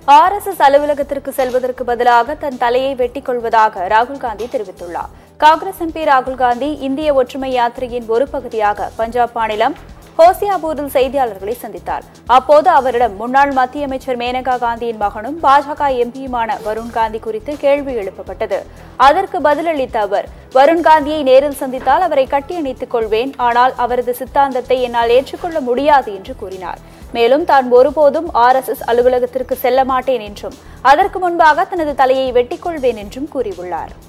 RSS அலுவலகத்திற்கு செல்வதற்கு பதிலாக தன் தலையை வெட்டிக் கொள்வதாக ராகுல் காந்தி தெரிவித்துள்ளார் காங்கிரஸ் எம்பி ராகுல் காந்தி இந்திய ஒற்றுமை யாத்திரையின் ஒரு பகுதியாக பஞ்சாப் மாநிலம் ஹோசியாபூரில் செய்தியாளர்களை சந்தித்தார் அப்போது அவரிடம் முன்னாள் மத்திய அமைச்சர் மேனகா காந்தியின் மகனும் பாஜக எம்பியுமான வருண் காந்தி குறித்து கேள்வி எழுப்பப்பட்டது அதற்கு பதிலளித்த அவர் வருண் காந்தியை நேரில் சந்தித்தால் அவரை கட்டியணைத்துக் கொள்வேன் ஆனால் அவரது சித்தாந்தத்தை என்னால் ஏற்றுக்கொள்ள முடியாது என்று கூறினார் மேலும் தான் ஒருபோதும் ஆர்எஸ்எஸ் அலுவலகத்திற்கு செல்ல மாட்டேன் என்றும் அதற்கு முன்பாக தனது தலையை வெட்டிக் கொள்வேன் என்றும் கூறியுள்ளார்